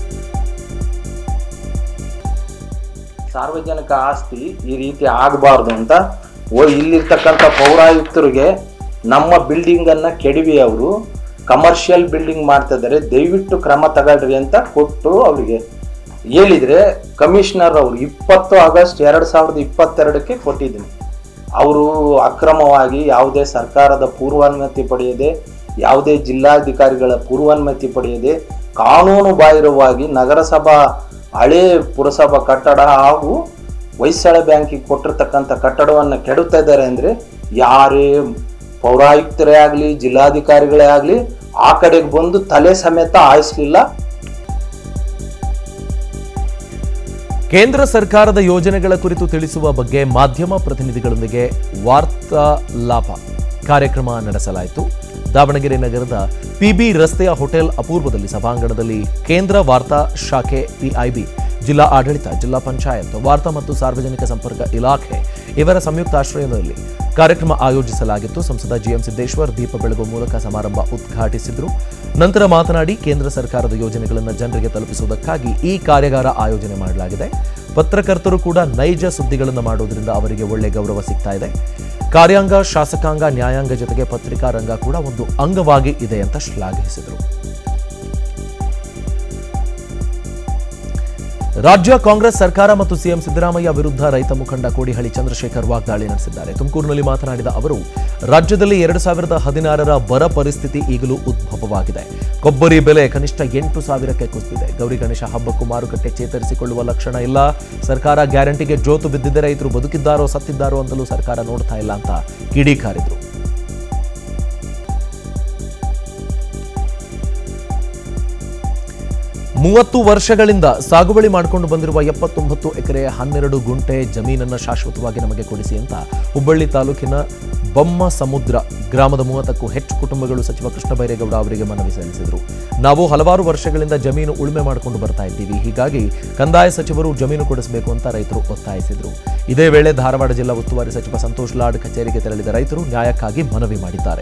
ಸಾರ್ವಜನಿಕ ಆಸ್ತಿ ಈ ರೀತಿ ಆಗಬಾರ್ದು ಅಂತ ಓ ಇಲ್ಲಿರ್ತಕ್ಕಂಥ ಪೌರಾಯುಕ್ತರಿಗೆ ನಮ್ಮ ಬಿಲ್ಡಿಂಗ್ ಅನ್ನ ಕೆಡವಿ ಅವರು ಕಮರ್ಷಿಯಲ್ ಬಿಲ್ಡಿಂಗ್ ಮಾಡ್ತಾ ಇದ್ದಾರೆ ದಯವಿಟ್ಟು ಕ್ರಮ ತಗೊಳ್ರಿ ಅಂತ ಕೊಟ್ಟು ಅವರಿಗೆ ಹೇಳಿದ್ರೆ ಕಮಿಷನರ್ ಅವರು ಇಪ್ಪತ್ತು ಆಗಸ್ಟ್ ಎರಡ್ ಸಾವಿರದ ಇಪ್ಪತ್ತೆರಡಕ್ಕೆ ಕೊಟ್ಟಿದ್ದೀನಿ ಅವರು ಅಕ್ರಮವಾಗಿ ಯಾವುದೇ ಸರ್ಕಾರದ ಪೂರ್ವಾನುಮತಿ ಪಡೆಯದೆ ಯಾವುದೇ ಜಿಲ್ಲಾಧಿಕಾರಿಗಳ ಪೂರ್ವಾನುಮತಿ ಪಡೆಯದೆ ಕಾನೂನು ಬಾಹಿರವಾಗಿ ನಗರಸಭಾ ಹಳೇ ಪುರಸಭಾ ಕಟ್ಟಡ ಹಾಗೂ ಹೊಯ್ಸಳ ಬ್ಯಾಂಕಿಗೆ ಕೊಟ್ಟಿರ್ತಕ್ಕಂಥ ಕಟ್ಟಡವನ್ನು ಕೆಡುತ್ತಾ ಇದ್ದಾರೆ ಅಂದರೆ ಯಾರೇ ಪೌರಾಯುಕ್ತರೇ ಆಗಲಿ ಜಿಲ್ಲಾಧಿಕಾರಿಗಳೇ ಆಗಲಿ ಆ ಕಡೆಗೆ ಬಂದು ತಲೆ ಸಮೇತ ಆಯಿಸ್ಲಿಲ್ಲ ಕೇಂದ್ರ ಸರ್ಕಾರದ ಯೋಜನೆಗಳ ಕುರಿತು ತಿಳಿಸುವ ಬಗ್ಗೆ ಮಾಧ್ಯಮ ಪ್ರತಿನಿಧಿಗಳೊಂದಿಗೆ ವಾರ್ತಾಲಾಪ ಕಾರ್ಯಕ್ರಮ ನಡೆಸಲಾಯಿತು ದಾವಣಗೆರೆ ನಗರದ ಪಿಬಿ ರಸ್ತೆಯ ಹೋಟೆಲ್ ಅಪೂರ್ವದಲ್ಲಿ ಸಭಾಂಗಣದಲ್ಲಿ ಕೇಂದ್ರ ವಾರ್ತಾ ಶಾಖೆ ಪಿಐಬಿ ಜಿಲ್ಲಾ ಆಡಳಿತ ಜಿಲ್ಲಾ ಪಂಚಾಯತ್ ವಾರ್ತಾ ಮತ್ತು ಸಾರ್ವಜನಿಕ ಸಂಪರ್ಕ ಇಲಾಖೆ ಇವರ ಸಂಯುಕ್ತಾಶ್ರಯದಲ್ಲಿ ಕಾರ್ಯಕ್ರಮ ಆಯೋಜಿಸಲಾಗಿತ್ತು ಸಂಸದ ಜಿಎಂ ಸಿದ್ದೇಶ್ವರ್ ದೀಪ ಬೆಳಗುವ ಮೂಲಕ ಸಮಾರಂಭ ಉದ್ಘಾಟಿಸಿದ್ರು ನಂತರ ಮಾತನಾಡಿ ಕೇಂದ್ರ ಸರ್ಕಾರದ ಯೋಜನೆಗಳನ್ನು ಜನರಿಗೆ ತಲುಪಿಸುವುದಕ್ಕಾಗಿ ಈ ಕಾರ್ಯಾಗಾರ ಆಯೋಜನೆ ಮಾಡಲಾಗಿದೆ ಪತ್ರಕರ್ತರು ಕೂಡ ನೈಜ ಸುದ್ದಿಗಳನ್ನು ಮಾಡೋದ್ರಿಂದ ಅವರಿಗೆ ಒಳ್ಳೆ ಗೌರವ ಸಿಗ್ತಾ ಇದೆ ಕಾರ್ಯಾಂಗ ಶಾಸಕಾಂಗ ನ್ಯಾಯಾಂಗ ಜೊತೆಗೆ ಪತ್ರಿಕಾ ರಂಗ ಕೂಡ ಒಂದು ಅಂಗವಾಗಿ ಇದೆ ಅಂತ ಶ್ಲಾಘಿಸಿದರು ರಾಜ್ಯ ಕಾಂಗ್ರೆಸ್ ಸರ್ಕಾರ ಮತ್ತು ಸಿಎಂ ಸಿದ್ದರಾಮಯ್ಯ ವಿರುದ್ಧ ರೈತ ಮುಖಂಡ ಕೋಡಿಹಳ್ಳಿ ಚಂದ್ರಶೇಖರ್ ವಾಗ್ದಾಳಿ ನಡೆಸಿದ್ದಾರೆ ತುಮಕೂರಿನಲ್ಲಿ ಮಾತನಾಡಿದ ಅವರು ರಾಜ್ಯದಲ್ಲಿ ಎರಡು ಸಾವಿರದ ಹದಿನಾರರ ಬರ ಪರಿಸ್ಥಿತಿ ಈಗಲೂ ಉದ್ಭವವಾಗಿದೆ ಕೊಬ್ಬರಿ ಬೆಲೆ ಕನಿಷ್ಠ ಎಂಟು ಸಾವಿರಕ್ಕೆ ಕುಸಿದಿದೆ ಗೌರಿ ಗಣೇಶ ಹಬ್ಬಕ್ಕೂ ಮಾರುಕಟ್ಟೆ ಚೇತರಿಸಿಕೊಳ್ಳುವ ಲಕ್ಷಣ ಇಲ್ಲ ಸರ್ಕಾರ ಗ್ಯಾರಂಟಿಗೆ ಜೋತು ಬಿದ್ದಿದ್ದರೆ ರೈತರು ಬದುಕಿದ್ದಾರೋ ಸತ್ತಿದ್ದಾರೋ ಅಂತಲೂ ಸರ್ಕಾರ ನೋಡ್ತಾ ಇಲ್ಲ ಅಂತ ಕಿಡಿಕಾರಿದ್ರು ಮೂವತ್ತು ವರ್ಷಗಳಿಂದ ಸಾಗುವಳಿ ಮಾಡಿಕೊಂಡು ಬಂದಿರುವ ಎಪ್ಪತ್ತೊಂಬತ್ತು ಎಕರೆ ಹನ್ನೆರಡು ಗುಂಟೆ ಜಮೀನನ್ನು ಶಾಶ್ವತವಾಗಿ ನಮಗೆ ಕೊಡಿಸಿ ಅಂತ ಹುಬ್ಬಳ್ಳಿ ತಾಲೂಕಿನ ಬೊಮ್ಮ ಸಮುದ್ರ ಗ್ರಾಮದ ಮೂವತ್ತಕ್ಕೂ ಹೆಚ್ಚು ಕುಟುಂಬಗಳು ಸಚಿವ ಕೃಷ್ಣ ಬೈರೇಗೌಡ ಅವರಿಗೆ ಮನವಿ ಸಲ್ಲಿಸಿದರು ನಾವು ಹಲವಾರು ವರ್ಷಗಳಿಂದ ಜಮೀನು ಉಳುಮೆ ಮಾಡಿಕೊಂಡು ಬರ್ತಾ ಇದ್ದೀವಿ ಹೀಗಾಗಿ ಕಂದಾಯ ಸಚಿವರು ಜಮೀನು ಕೊಡಿಸಬೇಕು ಅಂತ ರೈತರು ಒತ್ತಾಯಿಸಿದರು ಇದೇ ವೇಳೆ ಧಾರವಾಡ ಜಿಲ್ಲಾ ಉಸ್ತುವಾರಿ ಸಚಿವ ಸಂತೋಷ್ ಲಾಡ್ ಕಚೇರಿಗೆ ತೆರಳಿದ ರೈತರು ನ್ಯಾಯಕ್ಕಾಗಿ ಮನವಿ ಮಾಡಿದ್ದಾರೆ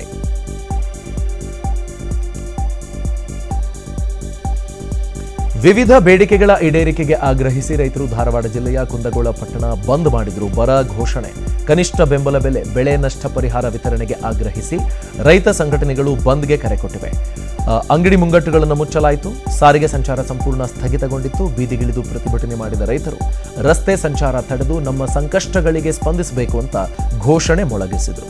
ವಿವಿಧ ಬೇಡಿಕೆಗಳ ಈಡೇರಿಕೆಗೆ ಆಗ್ರಹಿಸಿ ರೈತರು ಧಾರವಾಡ ಜಿಲ್ಲೆಯ ಕುಂದಗೋಳ ಪಟ್ಟಣ ಬಂದ್ ಮಾಡಿದ್ರು ಬರ ಘೋಷಣೆ ಕನಿಷ್ಠ ಬೆಂಬಲ ಬೆಲೆ ಬೆಳೆ ನಷ್ಟ ಪರಿಹಾರ ವಿತರಣೆಗೆ ಆಗ್ರಹಿಸಿ ರೈತ ಸಂಘಟನೆಗಳು ಬಂದ್ಗೆ ಕರೆ ಕೊಟ್ಟಿವೆ ಆ, ಅಂಗಡಿ ಮುಂಗಟ್ಟುಗಳನ್ನು ಮುಚ್ಚಲಾಯಿತು ಸಾರಿಗೆ ಸಂಚಾರ ಸಂಪೂರ್ಣ ಸ್ಥಗಿತಗೊಂಡಿತ್ತು ಬೀದಿಗಿಳಿದು ಪ್ರತಿಭಟನೆ ಮಾಡಿದ ರೈತರು ರಸ್ತೆ ಸಂಚಾರ ತಡೆದು ನಮ್ಮ ಸಂಕಷ್ಟಗಳಿಗೆ ಸ್ಪಂದಿಸಬೇಕು ಅಂತ ಘೋಷಣೆ ಮೊಳಗಿಸಿದರು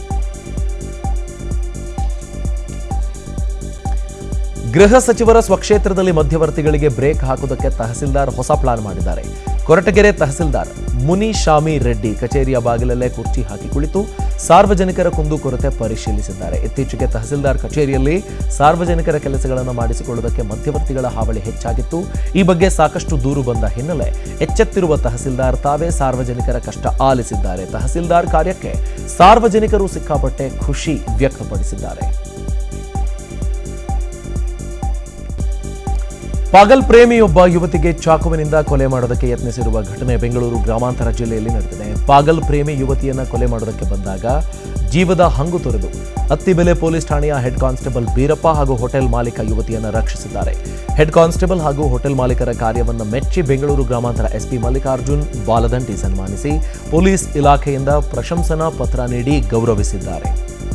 ಗೃಹ ಸಚಿವರ ಸ್ವಕ್ಷೇತ್ರದಲ್ಲಿ ಮಧ್ಯವರ್ತಿಗಳಿಗೆ ಬ್ರೇಕ್ ಹಾಕುವುದಕ್ಕೆ ತಹಸೀಲ್ದಾರ್ ಹೊಸ ಪ್ಲಾನ್ ಮಾಡಿದ್ದಾರೆ ಕೊರಟಗೆರೆ ತಹಸೀಲ್ದಾರ್ ಮುನಿಶಾಮಿ ರೆಡ್ಡಿ ಕಚೇರಿಯ ಬಾಗಿಲಲ್ಲೇ ಕುರ್ಚಿ ಹಾಕಿ ಕುಳಿತು ಸಾರ್ವಜನಿಕರ ಕುಂದುಕೊರತೆ ಪರಿಶೀಲಿಸಿದ್ದಾರೆ ಇತ್ತೀಚೆಗೆ ತಹಸೀಲ್ದಾರ್ ಕಚೇರಿಯಲ್ಲಿ ಸಾರ್ವಜನಿಕರ ಕೆಲಸಗಳನ್ನು ಮಾಡಿಸಿಕೊಳ್ಳುವುದಕ್ಕೆ ಮಧ್ಯವರ್ತಿಗಳ ಹಾವಳಿ ಹೆಚ್ಚಾಗಿತ್ತು ಈ ಬಗ್ಗೆ ಸಾಕಷ್ಟು ದೂರು ಬಂದ ಹಿನ್ನೆಲೆ ಎಚ್ಚೆತ್ತಿರುವ ತಹಸೀಲ್ದಾರ್ ತಾವೇ ಸಾರ್ವಜನಿಕರ ಕಷ್ಟ ಆಲಿಸಿದ್ದಾರೆ ತಹಸೀಲ್ದಾರ್ ಕಾರ್ಯಕ್ಕೆ ಸಾರ್ವಜನಿಕರು ಸಿಕ್ಕಾಪಟ್ಟೆ ಖುಷಿ ವ್ಯಕ್ತಪಡಿಸಿದ್ದಾರೆ ಪಾಗಲ್ ಪ್ರೇಮಿಯೊಬ್ಬ ಯುವತಿಗೆ ಚಾಕುವಿನಿಂದ ಕೊಲೆ ಮಾಡೋದಕ್ಕೆ ಯತ್ನಿಸಿರುವ ಘಟನೆ ಬೆಂಗಳೂರು ಗ್ರಾಮಾಂತರ ಜಿಲ್ಲೆಯಲ್ಲಿ ನಡೆದಿದೆ ಪಾಗಲ್ ಪ್ರೇಮಿ ಯುವತಿಯನ್ನ ಕೊಲೆ ಮಾಡೋದಕ್ಕೆ ಬಂದಾಗ ಜೀವದ ಹಂಗು ತೊರೆದು ಅತ್ತಿಬೆಲೆ ಪೊಲೀಸ್ ಠಾಣೆಯ ಹೆಡ್ ಕಾನ್ಸ್ಟೇಬಲ್ ಬೀರಪ್ಪ ಹಾಗೂ ಹೋಟೆಲ್ ಮಾಲೀಕ ಯುವತಿಯನ್ನ ರಕ್ಷಿಸಿದ್ದಾರೆ ಹೆಡ್ ಕಾನ್ಸ್ಟೇಬಲ್ ಹಾಗೂ ಹೋಟೆಲ್ ಮಾಲೀಕರ ಕಾರ್ಯವನ್ನು ಮೆಚ್ಚಿ ಬೆಂಗಳೂರು ಗ್ರಾಮಾಂತರ ಎಸ್ಪಿ ಮಲ್ಲಿಕಾರ್ಜುನ್ ಬಾಲದಂಟಿ ಸನ್ಮಾನಿಸಿ ಪೊಲೀಸ್ ಇಲಾಖೆಯಿಂದ ಪ್ರಶಂಸನಾ ಪತ್ರ ನೀಡಿ ಗೌರವಿಸಿದ್ದಾರೆ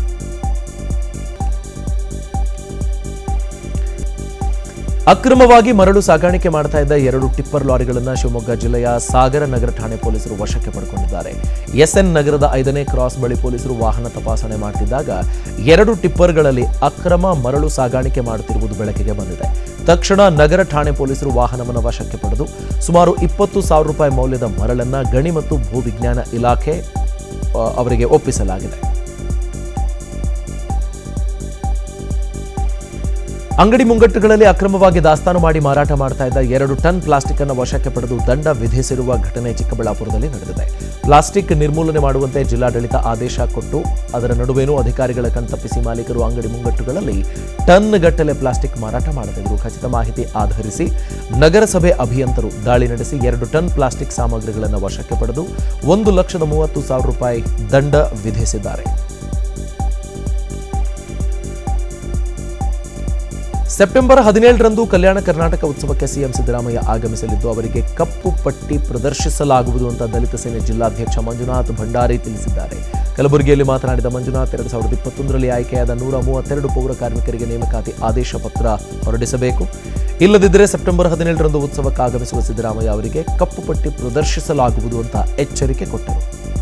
ಅಕ್ರಮವಾಗಿ ಮರಳು ಸಾಗಾಣಿಕೆ ಮಾಡ್ತಾ ಇದ್ದ ಎರಡು ಟಿಪ್ಪರ್ ಲಾರಿಗಳನ್ನು ಶಿವಮೊಗ್ಗ ಜಿಲ್ಲೆಯ ಸಾಗರ ನಗರ ಠಾಣೆ ಪೊಲೀಸರು ವಶಕ್ಕೆ ಪಡ್ಕೊಂಡಿದ್ದಾರೆ ಎಸ್ಎನ್ ನಗರದ ಐದನೇ ಕ್ರಾಸ್ ಬಳಿ ಪೊಲೀಸರು ವಾಹನ ತಪಾಸಣೆ ಮಾಡ್ತಿದ್ದಾಗ ಎರಡು ಟಿಪ್ಪರ್ಗಳಲ್ಲಿ ಅಕ್ರಮ ಮರಳು ಸಾಗಾಣಿಕೆ ಮಾಡುತ್ತಿರುವುದು ಬೆಳಕಿಗೆ ಬಂದಿದೆ ತಕ್ಷಣ ನಗರ ಠಾಣೆ ಪೊಲೀಸರು ವಾಹನವನ್ನು ವಶಕ್ಕೆ ಪಡೆದು ಸುಮಾರು ಇಪ್ಪತ್ತು ಸಾವಿರ ರೂಪಾಯಿ ಮೌಲ್ಯದ ಮರಳನ್ನ ಗಣಿ ಮತ್ತು ಭೂವಿಜ್ಞಾನ ಇಲಾಖೆ ಆ, ಅವರಿಗೆ ಒಪ್ಪಿಸಲಾಗಿದೆ ಅಂಗಡಿ ಮುಂಗಟ್ಟುಗಳಲ್ಲಿ ಅಕ್ರಮವಾಗಿ ದಾಸ್ತಾನು ಮಾಡಿ ಮಾರಾಟ ಮಾಡ್ತಾ ಇದ್ದ ಎರಡು ಟನ್ ಪ್ಲಾಸ್ಟಿಕ್ ಅನ್ನು ವಶಕ್ಕೆ ಪಡೆದು ದಂಡ ವಿಧಿಸಿರುವ ಘಟನೆ ಚಿಕ್ಕಬಳ್ಳಾಪುರದಲ್ಲಿ ನಡೆದಿದೆ ಪ್ಲಾಸ್ಟಿಕ್ ನಿರ್ಮೂಲನೆ ಮಾಡುವಂತೆ ಜಿಲ್ಲಾಡಳಿತ ಆದೇಶ ಕೊಟ್ಟು ಅದರ ನಡುವೆನೂ ಅಧಿಕಾರಿಗಳ ಕಣ್ತಪ್ಪಿಸಿ ಮಾಲೀಕರು ಅಂಗಡಿ ಮುಂಗಟ್ಟುಗಳಲ್ಲಿ ಟನ್ ಗಟ್ಟಲೆ ಪ್ಲಾಸ್ಟಿಕ್ ಮಾರಾಟ ಮಾಡುತ್ತಿದ್ದರು ಖಚಿತ ಮಾಹಿತಿ ಆಧರಿಸಿ ನಗರಸಭೆ ಅಭಿಯಂತರು ದಾಳಿ ನಡೆಸಿ ಎರಡು ಟನ್ ಪ್ಲಾಸ್ಟಿಕ್ ಸಾಮಗ್ರಿಗಳನ್ನು ವಶಕ್ಕೆ ಪಡೆದು ಒಂದು ಲಕ್ಷದ ಮೂವತ್ತು ಸಾವಿರ ರೂಪಾಯಿ ದಂಡ ವಿಧಿಸಿದ್ದಾರೆ ಸೆಪ್ಟೆಂಬರ್ ಹದಿನೇಳರಂದು ಕಲ್ಯಾಣ ಕರ್ನಾಟಕ ಉತ್ಸವಕ್ಕೆ ಸಿಎಂ ಸಿದ್ದರಾಮಯ್ಯ ಆಗಮಿಸಲಿದ್ದು ಅವರಿಗೆ ಕಪ್ಪು ಪಟ್ಟಿ ಪ್ರದರ್ಶಿಸಲಾಗುವುದು ಅಂತ ದಲಿತ ಸೇನೆ ಜಿಲ್ಲಾಧ್ಯಕ್ಷ ಮಂಜುನಾಥ್ ಭಂಡಾರಿ ತಿಳಿಸಿದ್ದಾರೆ ಕಲಬುರಗಿಯಲ್ಲಿ ಮಾತನಾಡಿದ ಮಂಜುನಾಥ್ ಎರಡ್ ಸಾವಿರದ ಇಪ್ಪತ್ತೊಂದರಲ್ಲಿ ಆಯ್ಕೆಯಾದ ನೂರ ಮೂವತ್ತೆರಡು ಪೌರ ಕಾರ್ಮಿಕರಿಗೆ ನೇಮಕಾತಿ ಆದೇಶ ಪತ್ರ ಹೊರಡಿಸಬೇಕು ಇಲ್ಲದಿದ್ದರೆ ಸೆಪ್ಟೆಂಬರ್ ಹದಿನೇಳರಂದು ಉತ್ಸವಕ್ಕೆ ಆಗಮಿಸುವ ಸಿದ್ದರಾಮಯ್ಯ ಅವರಿಗೆ ಕಪ್ಪು ಪಟ್ಟಿ ಪ್ರದರ್ಶಿಸಲಾಗುವುದು ಅಂತ ಎಚ್ಚರಿಕೆ ಕೊಟ್ಟರು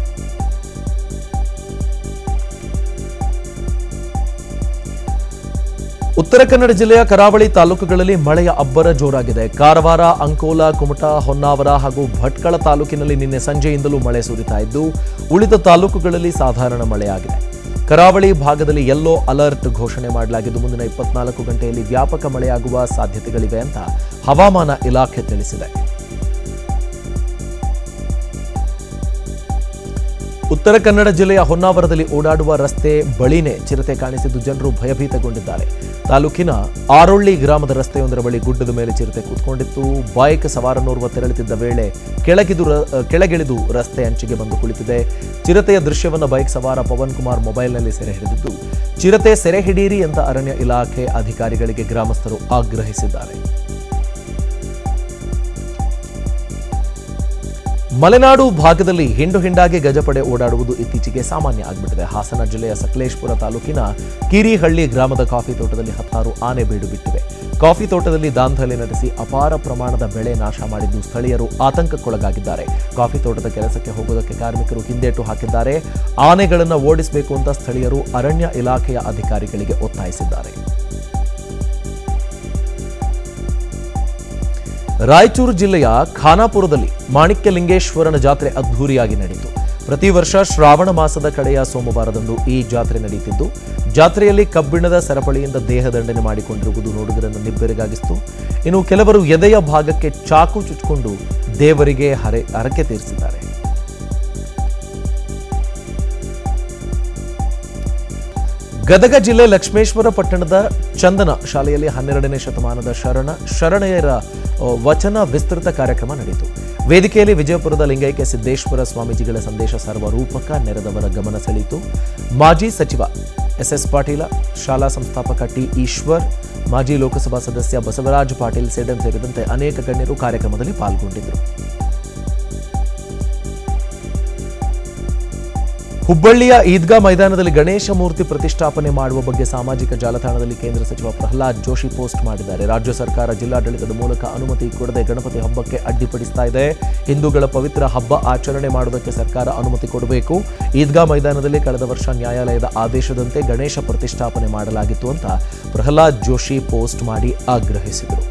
ಉತ್ತರ ಕನ್ನಡ ಜಿಲ್ಲೆಯ ಕರಾವಳಿ ತಾಲೂಕುಗಳಲ್ಲಿ ಮಳೆಯ ಅಬ್ಬರ ಜೋರಾಗಿದೆ ಕಾರವಾರ ಅಂಕೋಲ ಕುಮಟಾ ಹೊನ್ನಾವರ ಹಾಗೂ ಭಟ್ಕಳ ತಾಲೂಕಿನಲ್ಲಿ ನಿನ್ನೆ ಸಂಜೆಯಿಂದಲೂ ಮಳೆ ಸುರಿತಾ ಇದ್ದು ಉಳಿದ ತಾಲೂಕುಗಳಲ್ಲಿ ಸಾಧಾರಣ ಮಳೆಯಾಗಿದೆ ಕರಾವಳಿ ಭಾಗದಲ್ಲಿ ಯೆಲ್ಲೋ ಅಲರ್ಟ್ ಘೋಷಣೆ ಮಾಡಲಾಗಿದ್ದು ಮುಂದಿನ ಇಪ್ಪತ್ನಾಲ್ಕು ಗಂಟೆಯಲ್ಲಿ ವ್ಯಾಪಕ ಮಳೆಯಾಗುವ ಸಾಧ್ಯತೆಗಳಿವೆ ಅಂತ ಹವಾಮಾನ ಇಲಾಖೆ ತಿಳಿಸಿದೆ ಉತ್ತರ ಕನ್ನಡ ಜಿಲ್ಲೆಯ ಹೊನ್ನಾವರದಲ್ಲಿ ಓಡಾಡುವ ರಸ್ತೆ ಬಳಿನೇ ಚಿರತೆ ಕಾಣಿಸಿದ್ದು ಜನರು ಭಯಭೀತಗೊಂಡಿದ್ದಾರೆ ತಾಲೂಕಿನ ಆರೊಳ್ಳಿ ಗ್ರಾಮದ ರಸ್ತೆಯೊಂದರ ಬಳಿ ಗುಡ್ಡದ ಮೇಲೆ ಚಿರತೆ ಕೂತ್ಕೊಂಡಿತ್ತು ಬೈಕ್ ಸವಾರನೋರ್ವ ತೆರಳುತ್ತಿದ್ದ ವೇಳೆ ಕೆಳಗಿದು ರ- ಕೆಳಗಿಳಿದು ರಸ್ತೆ ಅಂಚಿಗೆ ಬಂದು ಕುಳಿತಿದೆ ಚಿರತೆಯ ದೃಶ್ಯವನ್ನು ಬೈಕ್ ಸವಾರ ಪವನ್ ಕುಮಾರ್ ಮೊಬೈಲ್ನಲ್ಲಿ ಸೆರೆ ಹಿಡಿದಿದ್ದು ಚಿರತೆ ಸೆರೆ ಹಿಡೀರಿ ಅಂತ ಅರಣ್ಯ ಇಲಾಖೆ ಅಧಿಕಾರಿಗಳಿಗೆ ಗ್ರಾಮಸ್ಥರು ಆಗ್ರಹಿಸಿದ್ದಾರೆ ಮಲೆನಾಡು ಭಾಗದಲ್ಲಿ ಹಿಂಡು ಹಿಂಡಾಗಿ ಗಜಪಡೆ ಓಡಾಡುವುದು ಇತ್ತೀಚೆಗೆ ಸಾಮಾನ್ಯ ಆಗಿಬಿಟ್ಟಿದೆ ಹಾಸನ ಜಿಲ್ಲೆಯ ಸಕಲೇಶ್ಪುರ ತಾಲೂಕಿನ ಕಿರಿಹಳ್ಳಿ ಗ್ರಾಮದ ಕಾಫಿ ತೋಟದಲ್ಲಿ ಹತ್ತಾರು ಆನೆ ಬೀಡು ಬಿಟ್ಟಿವೆ ಕಾಫಿ ತೋಟದಲ್ಲಿ ದಾಂಧಲೆ ನಡೆಸಿ ಅಪಾರ ಪ್ರಮಾಣದ ಬೆಳೆ ನಾಶ ಮಾಡಿದ್ದು ಸ್ಥಳೀಯರು ಆತಂಕಕ್ಕೊಳಗಾಗಿದ್ದಾರೆ ಕಾಫಿ ತೋಟದ ಕೆಲಸಕ್ಕೆ ಹೋಗೋದಕ್ಕೆ ಕಾರ್ಮಿಕರು ಹಿಂದೇಟು ಹಾಕಿದ್ದಾರೆ ಆನೆಗಳನ್ನು ಓಡಿಸಬೇಕು ಅಂತ ಸ್ಥಳೀಯರು ಅರಣ್ಯ ಇಲಾಖೆಯ ಅಧಿಕಾರಿಗಳಿಗೆ ಒತ್ತಾಯಿಸಿದ್ದಾರೆ ರಾಯಚೂರು ಜಿಲ್ಲೆಯ ಖಾನಾಪುರದಲ್ಲಿ ಮಾಣಿಕ್ಯಲಿಂಗೇಶ್ವರನ ಜಾತ್ರೆ ಅದ್ಧೂರಿಯಾಗಿ ನಡೆಯಿತು ಪ್ರತಿ ವರ್ಷ ಶ್ರಾವಣ ಮಾಸದ ಕಡೆಯ ಸೋಮವಾರದಂದು ಈ ಜಾತ್ರೆ ನಡೆಯುತ್ತಿದ್ದು ಜಾತ್ರೆಯಲ್ಲಿ ಕಬ್ಬಿಣದ ಸರಪಳಿಯಿಂದ ದೇಹದಂಡನೆ ಮಾಡಿಕೊಂಡಿರುವುದು ನೋಡುಗರನ್ನು ನಿಬ್ಬೆರಗಾಗಿಸಿತು ಇನ್ನು ಕೆಲವರು ಎದೆಯ ಭಾಗಕ್ಕೆ ಚಾಕು ಚುಚ್ಚಿಕೊಂಡು ದೇವರಿಗೆ ಹರೆ ಹರಕೆ ತೀರಿಸಿದ್ದಾರೆ ಗದಗ ಜಿಲ್ಲೆ ಲಕ್ಷ್ಮೇಶ್ವರ ಪಟ್ಟಣದ ಚಂದನ ಶಾಲೆಯಲ್ಲಿ ಹನ್ನೆರಡನೇ ಶತಮಾನದ ಶರಣ ಶರಣೆಯರ ಅ, ವಚನ ವಿಸ್ತೃತ ಕಾರ್ಯಕ್ರಮ ನಡೆಯಿತು ವೇದಿಕೆಯಲ್ಲಿ ವಿಜಯಪುರದ ಲಿಂಗೈಕ್ಯ ಸಿದ್ದೇಶ್ವರ ಸ್ವಾಮೀಜಿಗಳ ಸಂದೇಶ ಸರ್ವರೂಪಕ ನೆರೆದವರ ಗಮನ ಸೆಳೆಯಿತು ಮಾಜಿ ಸಚಿವ ಎಸ್ಎಸ್ ಪಾಟೀಲ ಶಾಲಾ ಸಂಸ್ಥಾಪಕ ಟಿ ಈಶ್ವರ್ ಮಾಜಿ ಲೋಕಸಭಾ ಸದಸ್ಯ ಬಸವರಾಜ್ ಪಾಟೀಲ್ ಸೇಡಂ ಸೇರಿದಂತೆ ಅನೇಕ ಗಣ್ಯರು ಕಾರ್ಯಕ್ರಮದಲ್ಲಿ ಪಾಲ್ಗೊಂಡಿದ್ದರು ಹುಬ್ಬಳ್ಳಿಯ ಈದ್ಗಾ ಮೈದಾನದಲ್ಲಿ ಗಣೇಶ ಮೂರ್ತಿ ಪ್ರತಿಷ್ಠಾಪನೆ ಮಾಡುವ ಬಗ್ಗೆ ಸಾಮಾಜಿಕ ಜಾಲತಾಣದಲ್ಲಿ ಕೇಂದ್ರ ಸಚಿವ ಪ್ರಹ್ಲಾದ್ ಜೋಶಿ ಪೋಸ್ಟ್ ಮಾಡಿದ್ದಾರೆ ರಾಜ್ಯ ಸರ್ಕಾರ ಜಿಲ್ಲಾಡಳಿತದ ಮೂಲಕ ಅನುಮತಿ ಕೊಡದೆ ಗಣಪತಿ ಹಬ್ಬಕ್ಕೆ ಅಡ್ಡಿಪಡಿಸ್ತಾ ಇದೆ ಹಿಂದೂಗಳ ಪವಿತ್ರ ಹಬ್ಬ ಆಚರಣೆ ಮಾಡುವುದಕ್ಕೆ ಸರ್ಕಾರ ಅನುಮತಿ ಕೊಡಬೇಕು ಈದ್ಗಾ ಮೈದಾನದಲ್ಲಿ ಕಳೆದ ವರ್ಷ ನ್ಯಾಯಾಲಯದ ಆದೇಶದಂತೆ ಗಣೇಶ ಪ್ರತಿಷ್ಠಾಪನೆ ಮಾಡಲಾಗಿತ್ತು ಅಂತ ಪ್ರಹ್ಲಾದ್ ಜೋಶಿ ಪೋಸ್ಟ್ ಮಾಡಿ ಆಗ್ರಹಿಸಿದರು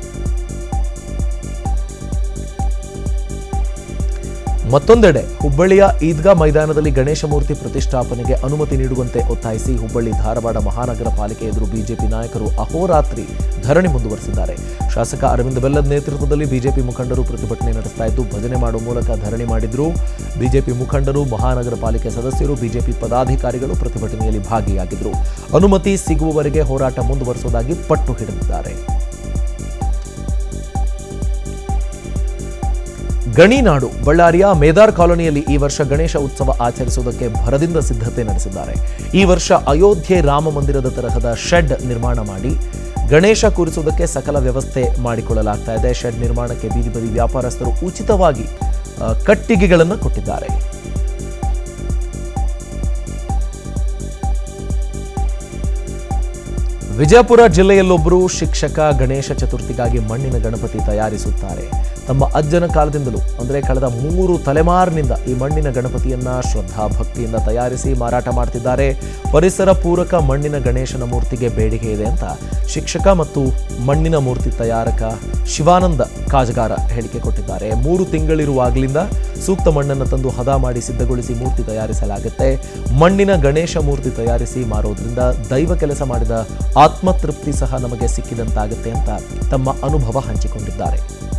ಮತ್ತೊಂದೆಡೆ ಹುಬ್ಬಳ್ಳಿಯ ಈದ್ಗಾ ಮೈದಾನದಲ್ಲಿ ಗಣೇಶ ಮೂರ್ತಿ ಪ್ರತಿಷ್ಠಾಪನೆಗೆ ಅನುಮತಿ ನೀಡುವಂತೆ ಒತ್ತಾಯಿಸಿ ಹುಬ್ಬಳ್ಳಿ ಧಾರವಾಡ ಮಹಾನಗರ ಪಾಲಿಕೆ ಎದುರು ಬಿಜೆಪಿ ನಾಯಕರು ಅಹೋರಾತ್ರಿ ಧರಣಿ ಮುಂದುವರೆಸಿದ್ದಾರೆ ಶಾಸಕ ಅರವಿಂದ ಬೆಲ್ಲದ್ ನೇತೃತ್ವದಲ್ಲಿ ಬಿಜೆಪಿ ಮುಖಂಡರು ಪ್ರತಿಭಟನೆ ನಡೆಸ್ತಾ ಇದ್ದು ಭಜನೆ ಮಾಡುವ ಮೂಲಕ ಧರಣಿ ಮಾಡಿದ್ರು ಬಿಜೆಪಿ ಮುಖಂಡರು ಮಹಾನಗರ ಪಾಲಿಕೆ ಸದಸ್ಯರು ಬಿಜೆಪಿ ಪದಾಧಿಕಾರಿಗಳು ಪ್ರತಿಭಟನೆಯಲ್ಲಿ ಭಾಗಿಯಾಗಿದ್ದರು ಅನುಮತಿ ಸಿಗುವವರೆಗೆ ಹೋರಾಟ ಮುಂದುವರೆಸುವುದಾಗಿ ಪಟ್ಟು ಹಿಡಿದಿದ್ದಾರೆ ಗಣಿನಾಡು ಬಳ್ಳಾರಿಯ ಮೇದಾರ್ ಕಾಲೋನಿಯಲ್ಲಿ ಈ ವರ್ಷ ಗಣೇಶ ಉತ್ಸವ ಆಚರಿಸುವುದಕ್ಕೆ ಭರದಿಂದ ಸಿದ್ಧತೆ ನಡೆಸಿದ್ದಾರೆ ಈ ವರ್ಷ ಅಯೋಧ್ಯೆ ರಾಮ ಮಂದಿರದ ತರಹದ ಶೆಡ್ ನಿರ್ಮಾಣ ಮಾಡಿ ಗಣೇಶ ಕೂರಿಸುವುದಕ್ಕೆ ಸಕಲ ವ್ಯವಸ್ಥೆ ಮಾಡಿಕೊಳ್ಳಲಾಗ್ತಾ ಇದೆ ಶೆಡ್ ನಿರ್ಮಾಣಕ್ಕೆ ಬೀದಿ ಬದಿ ವ್ಯಾಪಾರಸ್ಥರು ಉಚಿತವಾಗಿ ಆ, ಕಟ್ಟಿಗೆಗಳನ್ನು ಕೊಟ್ಟಿದ್ದಾರೆ ವಿಜಯಪುರ ಜಿಲ್ಲೆಯಲ್ಲೊಬ್ಬರು ಶಿಕ್ಷಕ ಗಣೇಶ ಚತುರ್ಥಿಗಾಗಿ ಮಣ್ಣಿನ ಗಣಪತಿ ತಯಾರಿಸುತ್ತಾರೆ ತಮ್ಮ ಅಜ್ಜನ ಕಾಲದಿಂದಲೂ ಅಂದರೆ ಕಳೆದ ಮೂರು ತಲೆಮಾರಿನಿಂದ ಈ ಮಣ್ಣಿನ ಗಣಪತಿಯನ್ನ ಶ್ರದ್ಧಾ ಭಕ್ತಿಯಿಂದ ತಯಾರಿಸಿ ಮಾರಾಟ ಮಾಡ್ತಿದ್ದಾರೆ ಪರಿಸರ ಪೂರಕ ಮಣ್ಣಿನ ಗಣೇಶನ ಮೂರ್ತಿಗೆ ಬೇಡಿಕೆ ಇದೆ ಅಂತ ಶಿಕ್ಷಕ ಮತ್ತು ಮಣ್ಣಿನ ಮೂರ್ತಿ ತಯಾರಕ ಶಿವಾನಂದ ಕಾಜಗಾರ ಹೇಳಿಕೆ ಕೊಟ್ಟಿದ್ದಾರೆ ಮೂರು ತಿಂಗಳಿರುವಾಗಲಿಂದ ಸೂಕ್ತ ಮಣ್ಣನ್ನು ತಂದು ಹದ ಮಾಡಿ ಸಿದ್ಧಗೊಳಿಸಿ ಮೂರ್ತಿ ತಯಾರಿಸಲಾಗುತ್ತೆ ಮಣ್ಣಿನ ಗಣೇಶ ಮೂರ್ತಿ ತಯಾರಿಸಿ ಮಾರೋದ್ರಿಂದ ದೈವ ಕೆಲಸ ಮಾಡಿದ ಆತ್ಮತೃಪ್ತಿ ಸಹ ನಮಗೆ ಸಿಕ್ಕಿದಂತಾಗುತ್ತೆ ಅಂತ ತಮ್ಮ ಅನುಭವ ಹಂಚಿಕೊಂಡಿದ್ದಾರೆ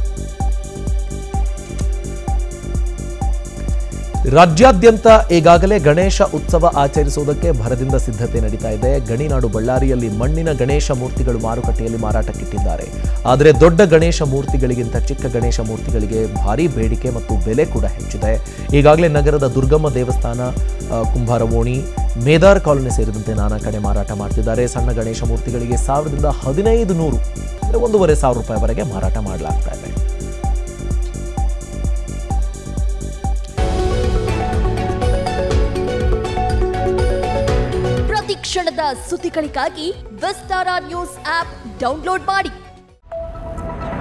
ರಾಜ್ಯಾದ್ಯಂತ ಈಗಾಗಲೇ ಗಣೇಶ ಉತ್ಸವ ಆಚರಿಸುವುದಕ್ಕೆ ಭರದಿಂದ ಸಿದ್ಧತೆ ನಡೀತಾ ಇದೆ ಗಣಿನಾಡು ಬಳ್ಳಾರಿಯಲ್ಲಿ ಮಣ್ಣಿನ ಗಣೇಶ ಮೂರ್ತಿಗಳು ಮಾರುಕಟ್ಟೆಯಲ್ಲಿ ಮಾರಾಟಕ್ಕಿಟ್ಟಿದ್ದಾರೆ ಆದರೆ ದೊಡ್ಡ ಗಣೇಶ ಮೂರ್ತಿಗಳಿಗಿಂತ ಚಿಕ್ಕ ಗಣೇಶ ಮೂರ್ತಿಗಳಿಗೆ ಭಾರಿ ಬೇಡಿಕೆ ಮತ್ತು ಬೆಲೆ ಕೂಡ ಹೆಚ್ಚಿದೆ ಈಗಾಗಲೇ ನಗರದ ದುರ್ಗಮ್ಮ ದೇವಸ್ಥಾನ ಆ, ಕುಂಬಾರವೋಣಿ ಮೇದಾರ್ ಕಾಲೋನಿ ಸೇರಿದಂತೆ ನಾನಾ ಕಡೆ ಮಾರಾಟ ಮಾಡ್ತಿದ್ದಾರೆ ಸಣ್ಣ ಗಣೇಶ ಮೂರ್ತಿಗಳಿಗೆ ಸಾವಿರದಿಂದ ಹದಿನೈದು ನೂರು ಅಂದರೆ ಒಂದೂವರೆ ಸಾವಿರ ರೂಪಾಯಿವರೆಗೆ ಮಾರಾಟ ಮಾಡಲಾಗ್ತಾ ಇದೆ ಪ್ರತಿ ಕ್ಷಣದ ಸುದ್ದಿಗಳಿಗಾಗಿ ವಿಸ್ತಾರ ನ್ಯೂಸ್ ಆಪ್ ಡೌನ್ಲೋಡ್ ಮಾಡಿ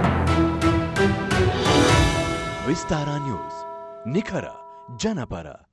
ವಿಸ್ತಾರ ನ್ಯೂಸ್ ನಿಖರ ಜನಪರ